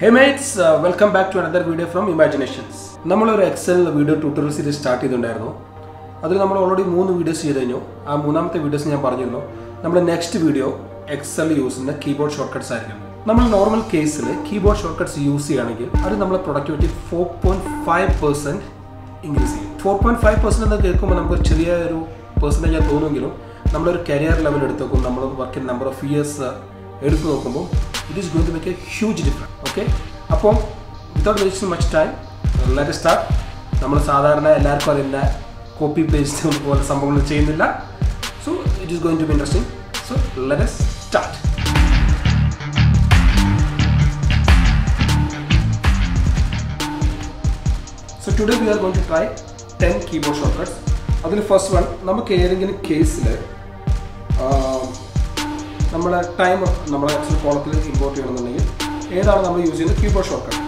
Hey mates welcome back to another video from Imaginations നമ്മളൊരു Excel video tutorial series start ചെയ്തിട്ടുണ്ടായിരുന്നു അതിൽ നമ്മൾ already മൂന്ന് വീഡിയോസ് ചെയ്ത് കഴിഞ്ഞു ആ മൂന്നാമത്തെ വീഡിയോസ് ഞാൻ പറഞ്ഞിരുന്നു നമ്മുടെ നെക്സ്റ്റ് വീഡിയോ എക്സൽ യൂസ് ചെയ്യുന്ന കീബോർഡ് ഷോർട്ട് കട്ട്സ് ആയിരിക്കും നമ്മൾ നോർമൽ കേസിൽ കീബോർഡ് ഷോർട്ട് കട്ട്സ് യൂസ് ചെയ്യുകയാണെങ്കിൽ അത് നമ്മളെ productivity four point five percent increase ചെയ്യും ഫോർ പോയിന്റ് ഫൈവ് പെർസെൻറ്റ് എന്ന് കേൾക്കുമ്പോൾ നമുക്ക് ഒരു ചെറിയ ഒരു പെർസെൻറ്റേജ് ഞാൻ തോന്നുമെങ്കിലും നമ്മളൊരു കരിയർ ലെവൽ എടുത്ത് നോക്കും നമ്മൾ work in number of years എടുത്ത് നോക്കുമ്പോൾ it is going to make a huge difference okay അപ്പോൾ without wasting much time let start നമ്മൾ സാധാരണ എല്ലാവർക്കും അറിയുന്ന കോപ്പി പേസ്റ്റ് പോലെ സംഭവങ്ങൾ ചെയ്യുന്നില്ല so it is going to be interesting so let start so today we are going to try ten keyboard shortcuts അതിൽ first one നമുക്ക് ഏതെങ്കിലും കേസിൽ നമ്മളെ ടൈം നമ്മളെ എക്സൽ കോളത്തിൽ ഇമ്പോർട്ട് ചെയ്യണമെന്നുണ്ടെങ്കിൽ ഏതാണ് നമ്മൾ യൂസ് ചെയ്യുന്നത് കീബോർഡ് ഷോർട്ട് കട്ട്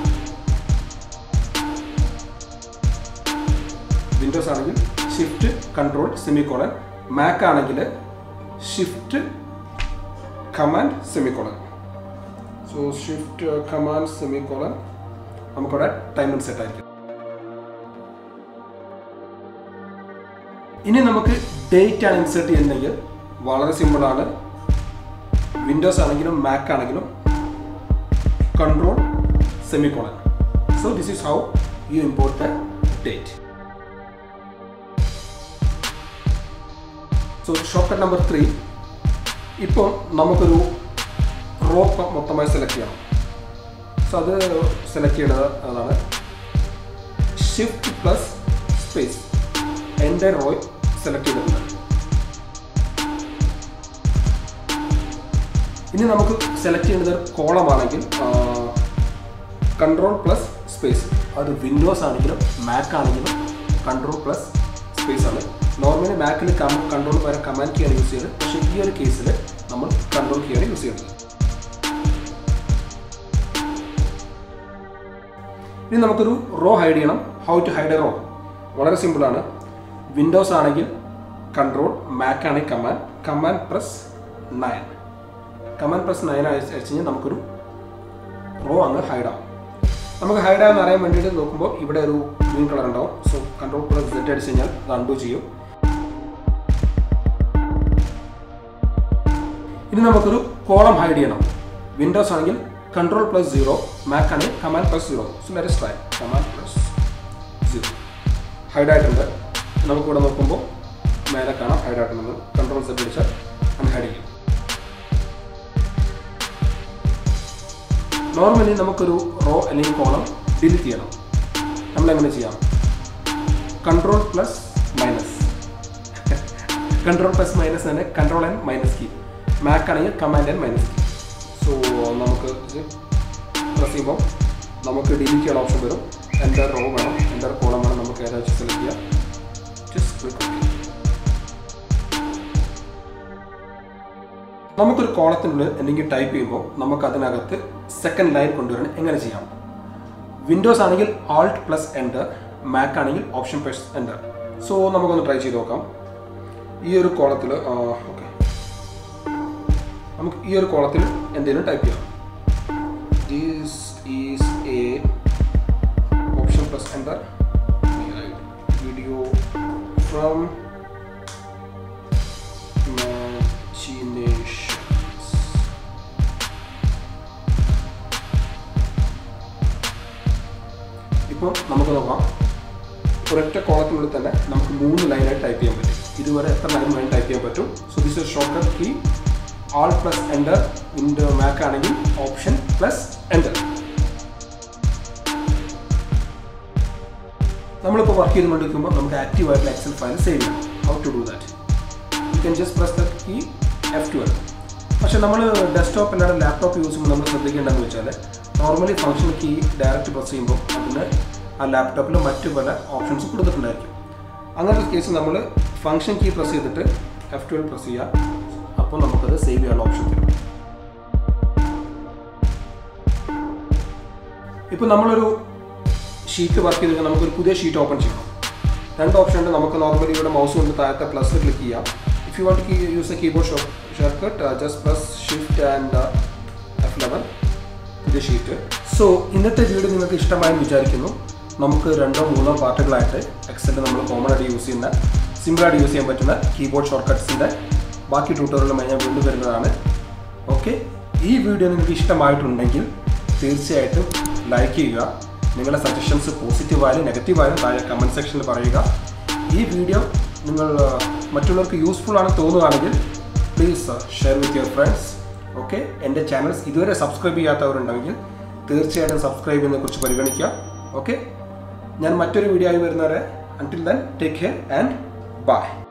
വിൻഡോസ് ആണെങ്കിൽ shift control semicolon Mac ആണെങ്കിൽ shift command semicolon so shift command semicolon നമുക്കവിടെ ടൈം സെറ്റ് ആയിരിക്കും ഇനി നമുക്ക് ഡേറ്റ് ആണ് ഇൻസേർട്ട് ചെയ്യുന്നതെങ്കിൽ വളരെ സിമ്പിളാണ് വിൻഡോസ് ആണെങ്കിലും മാക്ക് ആണെങ്കിലും control semicolon so this is how you import the date so shortcut number three ഇപ്പോൾ നമുക്കൊരു റോ മൊത്തമായി സെലക്ട് ചെയ്യണം സോ അത് സെലക്ട് ചെയ്യേണ്ടത് അതാണ് ഷിഫ്റ്റ് പ്ലസ് സ്പേസ് എൻ്റെ റോയ് സെലക്ട് ചെയ്തിട്ടുണ്ട് ഇനി നമുക്ക് സെലക്ട് ചെയ്യേണ്ടത് കോളം ആണെങ്കിൽ കൺട്രോൾ പ്ലസ് സ്പേസ് അത് വിൻഡോസ് ആണെങ്കിലും മാക്ക് ആണെങ്കിലും കൺട്രോൾ പ്ലസ് സ്പേസ് ആണ് നോർമലി മാക്കിൽ കൺട്രോൾ വരെ കമാൻഡ് കീയാണ് യൂസ് ചെയ്തത് പക്ഷേ ഈ ഒരു കേസിൽ നമ്മൾ കൺട്രോൾ കീയാണ് യൂസ് ചെയ്യുന്നത് ഇനി നമുക്കൊരു റോ ഹൈഡ് ചെയ്യണം how to hide a row വളരെ സിമ്പിളാണ് വിൻഡോസ് ആണെങ്കിൽ കൺട്രോൾ മാക്ക് ആണെങ്കിൽ command command plus nine command plus nine അയച്ചു കഴിഞ്ഞാൽ നമുക്കൊരു റോ അങ്ങ് ഹൈഡ് ആവും നമുക്ക് ഹൈഡ് ആണെന്ന് അറിയാൻ വേണ്ടിയിട്ട് നോക്കുമ്പോൾ ഇവിടെ ഒരു ഗ്രീൻ കളർ ഉണ്ടാവും സോ കൺട്രോൾ പ്ലസ് സെറ്റ് അടിച്ച് കഴിഞ്ഞാൽ അത് അൺഡു ചെയ്യും ഇനി നമുക്കൊരു കോളം ഹൈഡ് ചെയ്യണം വിൻഡോസ് ആണെങ്കിൽ കൺട്രോൾ പ്ലസ് സീറോ മാക്ക് ആണെങ്കിൽ command plus zero so let try command plus zero hide ആയിട്ടുണ്ട് നമുക്കിവിടെ നോക്കുമ്പോൾ മേലെ കാണാം ഹൈഡ് ആക്കുന്നത് കൺട്രോൾ സെറ്റ് അടിച്ചാൽ അൺഹൈഡ് ചെയ്യും നോർമലി നമുക്കൊരു റോ അല്ലെങ്കിൽ കോളം ഡിലീറ്റ് ചെയ്യണം നമ്മൾ എങ്ങനെ ചെയ്യാം control plus minus control plus minus തന്നെ control and minus key Mac ആണെങ്കിൽ command and minus key so നമുക്ക് പ്രസ് ചെയ്യുമ്പോൾ നമുക്ക് ഡിലീറ്റ് ചെയ്യാൻ ഓപ്ഷൻ വരും എൻ്റെ റോ വേണം എൻ്റെ കോളം വേണം നമുക്ക് ഏതാச்சுം സെലക്ട് ചെയ്യാം ജസ്റ്റ് ക്ലിക്ക് നമുക്കൊരു കോളത്തിനുള്ളിൽ എന്തെങ്കിലും ടൈപ്പ് ചെയ്യുമ്പോൾ നമുക്ക് അതിനകത്ത് സെക്കൻഡ് ലൈൻ കൊണ്ടുവരാൻ എങ്ങനെ ചെയ്യാം വിൻഡോസ് ആണെങ്കിൽ ആൾട്ട് പ്ലസ് എൻ്റർ മാക്ക് ആണെങ്കിൽ ഓപ്ഷൻ പ്ലസ് എൻ്റർ സോ നമുക്കൊന്ന് ട്രൈ ചെയ്ത് നോക്കാം ഈ ഒരു കോളത്തിൽ ഓക്കെ നമുക്ക് ഈ ഒരു കോളത്തിൽ എന്തെങ്കിലും ടൈപ്പ് ചെയ്യാം this is a option plus enter video from imaginations. ഇപ്പോൾ നമുക്ക് നോക്കാം ഒരൊറ്റ കോളത്തിനുള്ളിൽ തന്നെ നമുക്ക് മൂന്ന് ലൈനായിട്ട് ടൈപ്പ് ചെയ്യാൻ പറ്റും ഇതുവരെ എത്ര ലൈൻ വേണം ടൈപ്പ് ചെയ്യാൻ പറ്റും so this is shortcut key alt plus enter window Mac ആണെങ്കിൽ ഓപ്ഷൻ പ്ലസ് എൻ്റർ നമ്മളിപ്പോൾ വർക്ക് ചെയ്തുകൊണ്ടിരിക്കുമ്പോൾ നമുക്ക് ആക്റ്റീവ് ആയിട്ടുള്ള എക്സൽ ഫയൽ സേവ് ചെയ്യണം how to do that you can just press the key F twelve പക്ഷേ നമ്മൾ desktop അല്ലാതെ laptop use ചെയ്യുമ്പോൾ നമ്മൾ ശ്രദ്ധിക്കേണ്ടതെന്ന് വെച്ചാൽ normally function key direct press ചെയ്യുമ്പോൾ അതിന് ആ ലാപ്ടോപ്പിൽ മറ്റു പല ഓപ്ഷൻസ് കൊടുത്തിട്ടുണ്ടായിരിക്കും അങ്ങനത്തെ കേസ് നമ്മൾ ഫംഗ്ഷൻ കീ പ്രസ് ചെയ്തിട്ട് എഫ് ടു എൽ പ്രസ് ചെയ്യുക അപ്പോൾ നമുക്കത് സേവ് ചെയ്യാനുള്ള ഓപ്ഷൻ തരും ഇപ്പോൾ നമ്മളൊരു ഷീറ്റ് വർക്ക് ചെയ്തിട്ട് നമുക്കൊരു പുതിയ ഷീറ്റ് ഓപ്പൺ ചെയ്യണം രണ്ട് ഓപ്ഷൻ ഉണ്ട് നമുക്ക് നോർമലി ഇവിടെ മൗസ് കൊണ്ട് താഴത്തെ പ്ലസ് ക്ലിക്ക് ചെയ്യാം if you want to use a keyboard shortcut just press shift and F11 പുതിയ ഷീറ്റ് സോ ഇന്നത്തെ വീഡിയോ നിങ്ങൾക്ക് ഇഷ്ടമായെന്ന് വിചാരിക്കുന്നു നമുക്ക് രണ്ടോ മൂന്നോ പാർട്ടുകളായിട്ട് എക്സലിൽ നമ്മൾ കോമൺ ആയിട്ട് യൂസ് ചെയ്യുന്ന സിമ്പിളായിട്ട് യൂസ് ചെയ്യാൻ പറ്റുന്ന കീബോർഡ് ഷോർട്ട് കട്ട്സിൻ്റെ ബാക്കി ട്യൂട്ടോറിയലുമായി ഞാൻ വീണ്ടും വരുന്നതാണ് ഓക്കെ ഈ വീഡിയോ നിങ്ങൾക്ക് ഇഷ്ടമായിട്ടുണ്ടെങ്കിൽ തീർച്ചയായിട്ടും ലൈക്ക് ചെയ്യുക നിങ്ങളുടെ സജഷൻസ് പോസിറ്റീവായാലും നെഗറ്റീവായാലും താഴെ കമൻറ്റ് സെക്ഷനിൽ പറയുക ഈ വീഡിയോ നിങ്ങൾ ആ, മറ്റുള്ളവർക്ക് യൂസ്ഫുൾ ആണെന്ന് തോന്നുകയാണെങ്കിൽ please share with your friends okay എൻ്റെ ചാനൽസ് ഇതുവരെ സബ്സ്ക്രൈബ് ചെയ്യാത്തവരുണ്ടെങ്കിൽ തീർച്ചയായിട്ടും സബ്സ്ക്രൈബ് ചെയ്യുന്നതിനെ കുറിച്ച് പരിഗണിക്കുക ഓക്കെ ഞാൻ മറ്റൊരു വീഡിയോ ആയി വരുന്നവരെ until then take care and by